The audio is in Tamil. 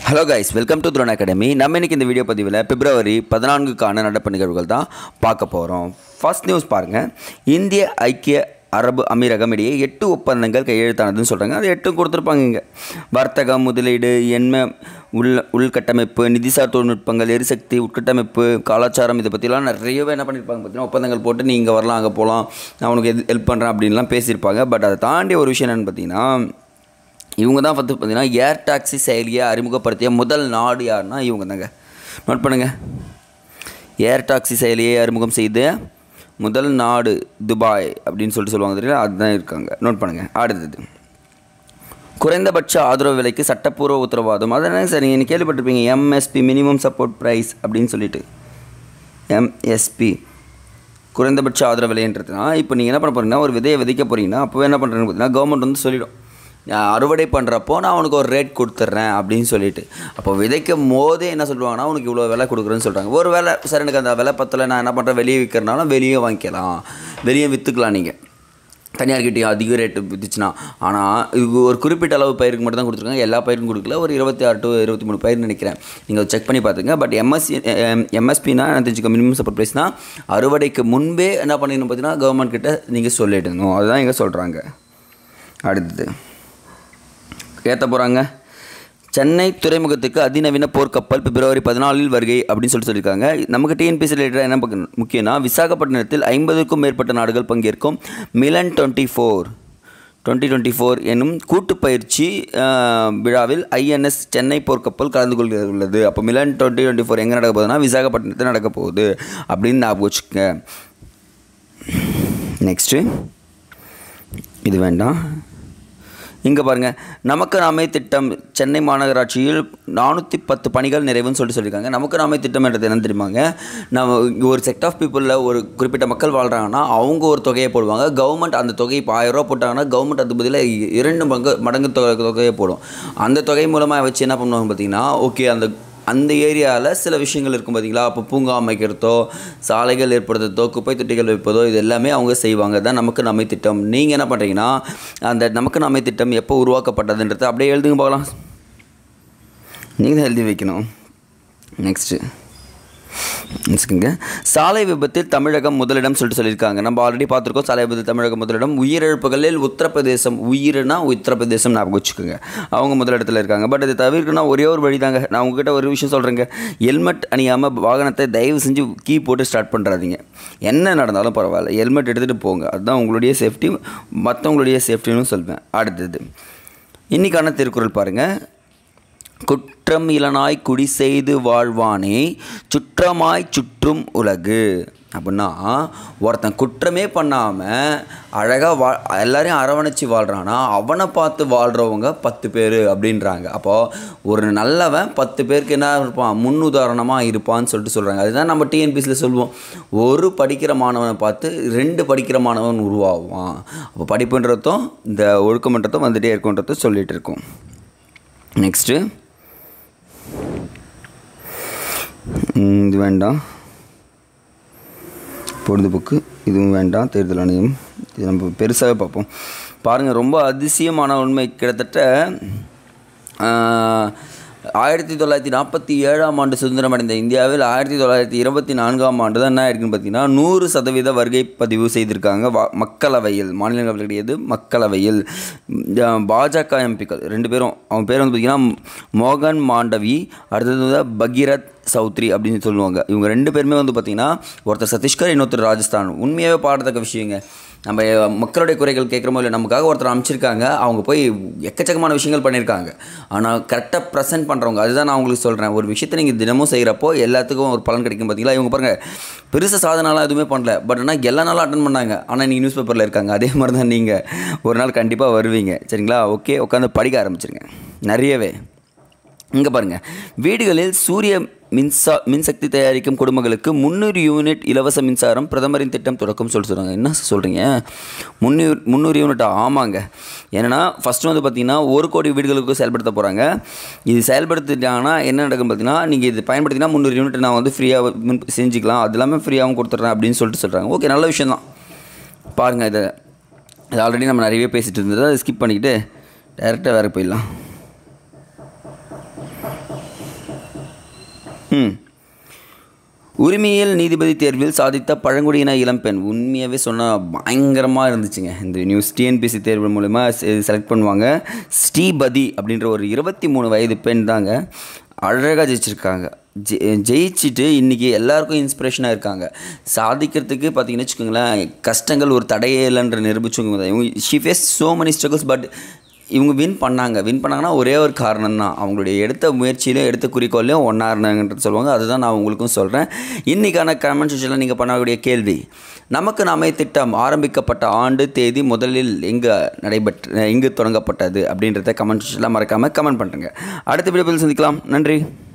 hello guys welcome to drone academy நம்ம இன்னைக்கு இந்த வீடியோ பதிவில் பிப்ரவரி பதினான்குக்கான நடப்பு நிகழ்வுகள் தான் பார்க்க போகிறோம் ஃபர்ஸ்ட் நியூஸ் பாருங்கள் இந்திய ஐக்கிய அரபு அமீரகம் இடையே எட்டு ஒப்பந்தங்கள் கையெழுத்தானதுன்னு சொல்கிறாங்க அது எட்டும் கொடுத்துருப்பாங்க இங்கே வர்த்தகம் முதலீடு எண்மை உள் உள்கட்டமைப்பு நிதிசார் தொழில்நுட்பங்கள் எரிசக்தி உட்கட்டமைப்பு கலாச்சாரம் இதை பற்றிலாம் நிறையவே என்ன பண்ணியிருப்பாங்க பார்த்தீங்கன்னா ஒப்பந்தங்கள் போட்டு நீ இங்கே வரலாம் அங்கே போகலாம் நான் உனக்கு எது ஹெல்ப் பண்ணுறேன் அப்படின்லாம் பேசியிருப்பாங்க பட் அதை தாண்டி ஒரு விஷயம் என்னென்னு பார்த்தீங்கன்னா இவங்க தான் வந்து பார்த்தீங்கன்னா ஏர் டாக்ஸி செயலியை அறிமுகப்படுத்திய முதல் நாடு யாருன்னா இவங்க தாங்க நோட் பண்ணுங்கள் ஏர் டாக்ஸி செயலியை அறிமுகம் செய்த முதல் நாடு துபாய் அப்படின்னு சொல்லிட்டு சொல்லுவாங்க தெரியல அதுதான் இருக்காங்க நோட் பண்ணுங்கள் அடுத்தது குறைந்தபட்ச ஆதரவு விலைக்கு சட்டப்பூர்வ உத்தரவாதம் அதனால் சார் நீங்கள் கேள்விப்பட்டிருப்பீங்க எம்எஸ்பி மினிமம் சப்போர்ட் ப்ரைஸ் அப்படின்னு சொல்லிட்டு எம்எஸ்பி குறைந்தபட்ச ஆதரவு விலைன்றதுனா இப்போ நீங்கள் என்ன பண்ண போறீங்கன்னா ஒரு விதையை விதைக்க போகிறீங்கன்னா அப்போவே என்ன பண்ணுறேன்னு பார்த்தீங்கன்னா கவர்மெண்ட் வந்து சொல்லிடும் நான் அறுவடை பண்ணுறப்போ நான் உனக்கு ஒரு ரேட் கொடுத்துட்றேன் அப்படின்னு சொல்லிட்டு அப்போ விதைக்கும் போதே என்ன சொல்லுவாங்கன்னா உனக்கு இவ்வளோ விலை கொடுக்குறேன்னு சொல்கிறாங்க ஒரு வேலை சார் எனக்கு அந்த விலை பத்தலை நான் என்ன பண்ணுறேன் வெளியே விற்கிறனாலும் வெளியே வாங்கிக்கலாம் வெளியே விற்றுக்கலாம் நீங்கள் தனியார்கிட்டையும் அதிக ரேட்டு விற்றுச்சுன்னா ஆனால் இது ஒரு குறிப்பிட்ட அளவு பயிருக்கு மட்டும் தான் கொடுத்துருக்காங்க எல்லா பயிருக்கும் கொடுக்கல ஒரு இருபத்தி ஆறு டு இருபத்தி மூணு பயிர் நினைக்கிறேன் நீங்கள் செக் பண்ணி பார்த்துங்க பட் எம்எஸ்சி எம்எஸ்பினா என்ன தெரிஞ்சுக்க மினிமம் சப்போர்ட் ப்ரைஸ்னால் அறுவடைக்கு முன்பே என்ன பண்ணிடணும் பார்த்தீங்கன்னா கவர்மெண்ட் கிட்ட நீங்கள் சொல்லிடணும் அதுதான் இங்கே சொல்கிறாங்க அடுத்தது ஏற்ற போகிறாங்க சென்னை துறைமுகத்துக்கு அதிநவீன போர்க்கப்பல் பிப்ரவரி பதினாலில் வருகை அப்படின்னு சொல்லிட்டு சொல்லியிருக்காங்க நமக்கு டிஎன்பிசி ரிலேட்டட் என்ன பக்க- முக்கியம்னா விசாகப்பட்டினத்தில் ஐம்பதுக்கும் மேற்பட்ட நாடுகள் பங்கேற்கும் Milan twenty four twenty twenty four என்னும் கூட்டுப் பயிற்சி ஆஹ், விழாவில் ஐஎன்எஸ் சென்னை போர்க்கப்பல் கலந்து கொள்ள உள்ளது அப்போ மிலன் டுவெண்ட்டி டுவெண்ட்டி ஃபோர் எங்கே நடக்க போகுதுன்னா விசாகப்பட்டினத்தில் நடக்க போகுது அப்படின்னு ஞாபகம் வச்சுக்கோங்க நெக்ஸ்ட்டு இது வேண்டாம் இங்கே பாருங்கள் நமக்கு நாமே திட்டம் சென்னை மாநகராட்சியில் நானூற்றி பத்து பணிகள் நிறைவுன்னு சொல்லிட்டு சொல்லியிருக்காங்க நமக்கு நாமே திட்டம்ன்றது என்னன்னு தெரியுமாங்க நம்ம இங்க ஒரு செக்ட் ஆஃப் பீப்புளில் ஒரு குறிப்பிட்ட மக்கள் வாழ்கிறாங்கன்னா அவங்க ஒரு தொகையை போடுவாங்க கவர்மெண்ட் அந்த தொகை இப்போ ஆயிரம் ரூபா போட்டாங்கன்னா கவர்மெண்ட் அது பதிலாக இரண்டு மடங்கு மடங்கு தொகை தொகையை போடும் அந்த தொகை மூலமாக வச்சு என்ன பண்ணுவாங்க பார்த்தீங்கன்னா ஓகே அந்த அந்த ஏரியாவில் சில விஷயங்கள் இருக்கும் பார்த்தீங்களா அப்போ பூங்கா அமைக்கிறதோ சாலைகள் ஏற்படுத்துறதோ குப்பை தொட்டிகள் வைப்பதோ இது எல்லாமே அவங்க செய்வாங்க தான் நமக்கு நம்மை திட்டம் நீங்கள் என்ன பண்ணுறீங்கன்னா அந்த நமக்கு நம்மை திட்டம் எப்போ உருவாக்கப்பட்டதுன்றது அப்படியே எழுதுங்க பார்க்கலாம் நீங்கள் தான் எழுதி வைக்கணும் நெக்ஸ்ட்டு நெக்ஸ்ட்டுங்க சாலை விபத்தில் தமிழகம் முதலிடம் சொல்லிட்டு சொல்லியிருக்காங்க நம்ம ஆல்ரெடி பார்த்துருக்கோம் சாலை விபத்தில் தமிழகம் முதலிடம் உயிரிழப்புகளில் உத்தரப்பிரதேசம் உயிர்னா உத்தரப்பிரதேசம் ஞாபகம் வச்சுக்கோங்க அவங்க முதலிடத்தில் இருக்காங்க பட் இது தவிர்க்கணும் ஒரே ஒரு வழி தாங்க நான் உங்ககிட்ட ஒரு விஷயம் சொல்கிறேங்க ஹெல்மெட் அணியாமல் வாகனத்தை தயவு செஞ்சு கீ போட்டு ஸ்டார்ட் பண்ணுறாதீங்க என்ன நடந்தாலும் பரவாயில்ல ஹெல்மெட் எடுத்துகிட்டு போங்க அதுதான் உங்களுடைய சேஃப்டி மற்றவங்களுடைய சேஃப்டின்னு சொல்வேன் அடுத்தது இன்னைக்கான திருக்குறள் பாருங்கள் குற்றம் இளனாய் குடி செய்து வாழ்வானே சுற்றமாய் சுற்றும் உலகு அப்படின்னா ஒருத்தன் குற்றமே பண்ணாமல் அழகாக வா எல்லாரையும் அரவணைச்சு வாழ்கிறானா அவனை பார்த்து வாழ்கிறவங்க பத்து பேர் அப்படின்றாங்க அப்போது ஒரு நல்லவன் பத்து பேருக்கு என்ன இருப்பான் முன் உதாரணமாக இருப்பான்னு சொல்லிட்டு சொல்கிறாங்க அதுதான் நம்ம டிஎன்பிசியில் சொல்லுவோம் ஒரு படிக்கிற மாணவனை பார்த்து ரெண்டு படிக்கிற மாணவன் உருவாகுவான் அப்போ படிப்புன்றதும் இந்த ஒழுக்கமன்றதும் வந்துகிட்டே இருக்குன்றதும் சொல்லிகிட்டு இருக்கோம் நெக்ஸ்ட்டு ம், இது வேண்டாம் பொழுதுபோக்கு இதுவும் வேண்டாம் தேர்தல் ஆணையம் இது நம்ம பெருசாகவே பார்ப்போம் பாருங்கள் ரொம்ப அதிசயமான உண்மை கிட்டத்தட்ட ஆஹ், ஆயிரத்தி தொள்ளாயிரத்தி நாற்பத்தி ஏழாம் ஆண்டு சுதந்திரம் அடைந்த இந்தியாவில் ஆயிரத்தி தொள்ளாயிரத்தி இருபத்தி நான்காம் ஆண்டு தான் என்ன ஆயிருக்குன்னு பார்த்தீங்கன்னா நூறு சதவீத வருகை பதிவு செய்திருக்காங்க வா மக்களவையில் மாநிலங்களவை கிடையாது மக்களவையில் இந்த பாஜக எம்பிக்கள் ரெண்டு பேரும் அவங்க பேர் வந்து பார்த்தீங்கன்னா மோகன் மாண்டவி அடுத்தது வந்து பகீரத் சௌத்ரி அப்படின்னு சொல்லுவாங்க இவங்க ரெண்டு பேருமே வந்து பார்த்தீங்கன்னா ஒருத்தர் சத்தீஸ்கர் இன்னொருத்தர் ராஜஸ்தான் உண்மையாகவே பாடத்தக்க விஷயங்க நம்ம மக்களுடைய குறைகள் கேட்குறமோ இல்லை நமக்காக ஒருத்தர் அமைச்சிருக்காங்க அவங்க போய் எக்கச்சக்கமான விஷயங்கள் பண்ணியிருக்காங்க ஆனால் கரெக்டாக ப்ரெசென்ட் பண்ணுறவங்க அதுதான் நான் உங்களுக்கு சொல்கிறேன் ஒரு விஷயத்தை நீங்கள் தினமும் செய்கிறப்போ எல்லாத்துக்கும் ஒரு பலன் கிடைக்கும் பார்த்தீங்களா இவங்க பாருங்கள் பெருசாக சாதனாலாம் எதுவுமே பண்ணல பட் ஆனால் எல்லா நாளும் அட்டன் பண்ணாங்க ஆனால் நீங்கள் நியூஸ் பேப்பரில் இருக்காங்க அதே மாதிரி தான் நீங்கள் ஒரு நாள் கண்டிப்பாக வருவீங்க சரிங்களா ஓகே உட்காந்து படிக்க ஆரம்பிச்சிருங்க நிறையவே இங்கே பாருங்கள் வீடுகளில் சூரிய மின்சா மின்சக்தி தயாரிக்கும் குடும்பங்களுக்கு முந்நூறு யூனிட் இலவச மின்சாரம் பிரதமரின் திட்டம் தொடக்கம் சொல்லி சொல்கிறாங்க என்ன சொல்கிறீங்க முந்நூறு முந்நூறு யூனிட்டா ஆமாங்க ஏன்னா ஃபஸ்ட்டு வந்து பார்த்திங்கன்னா ஒரு கோடி வீடுகளுக்கு செயல்படுத்த போகிறாங்க இது செயல்படுத்திட்டாங்கன்னா என்ன நடக்கும் பார்த்தீங்கன்னா நீங்கள் இது பயன்படுத்தினா முந்நூறு யூனிட் நான் வந்து ஃப்ரீயாக மின் செஞ்சுக்கலாம் அது எல்லாமே ஃப்ரீயாகவும் கொடுத்துட்றேன் அப்படின்னு சொல்லிட்டு சொல்கிறாங்க ஓகே நல்ல விஷயம் தான் பாருங்கள் இதை இது ஆல்ரெடி நம்ம நிறையவே பேசிகிட்டு இருந்தது அதை ஸ்கிப் பண்ணிக்கிட்டு டைரெக்டாக வேறு போயிடலாம் ம் உரிமையியல் நீதிபதி தேர்வில் சாதித்த பழங்குடியின இளம்பெண் உண்மையாகவே சொன்னால் பயங்கரமாக இருந்துச்சுங்க இந்த நியூஸ் டிஎன்பிசி தேர்வு மூலமா செலக்ட் பண்ணுவாங்க ஸ்ரீபதி அப்படின்ற ஒரு இருபத்தி மூணு வயது பெண் தாங்க அழகாக ஜெயிச்சிருக்காங்க ஜெ ஜெயிச்சுட்டு இன்றைக்கி எல்லாருக்கும் இன்ஸ்பிரேஷனாக இருக்காங்க சாதிக்கிறதுக்கு பார்த்தீங்கன்னு வச்சுக்கோங்களேன் கஷ்டங்கள் ஒரு தடையே இல்லைன்ற நிரூபிச்சவங்க இவங்க she face so many struggles but இவங்க வின் பண்ணாங்க வின் பண்ணாங்கன்னா ஒரே ஒரு காரணம் தான் அவங்களுடைய எடுத்த முயற்சியிலும் எடுத்த குறிக்கோள்லையும் ஒன்றா இருந்தாங்கன்றது சொல்லுவாங்க அதுதான் நான் உங்களுக்கும் சொல்கிறேன் இன்றைக்கான கமெண்ட் செக்ஷனில் நீங்கள் பண்ணக்கூடிய கேள்வி நமக்கு நாமே திட்டம் ஆரம்பிக்கப்பட்ட ஆண்டு தேதி முதலில் எங்கே நடைபெற்ற எங்கு தொடங்கப்பட்டது அப்படின்றத கமெண்ட் செக்ஷனில் மறக்காமல் கமெண்ட் பண்ணுறேங்க அடுத்த வீடியோவில் சந்திக்கலாம் நன்றி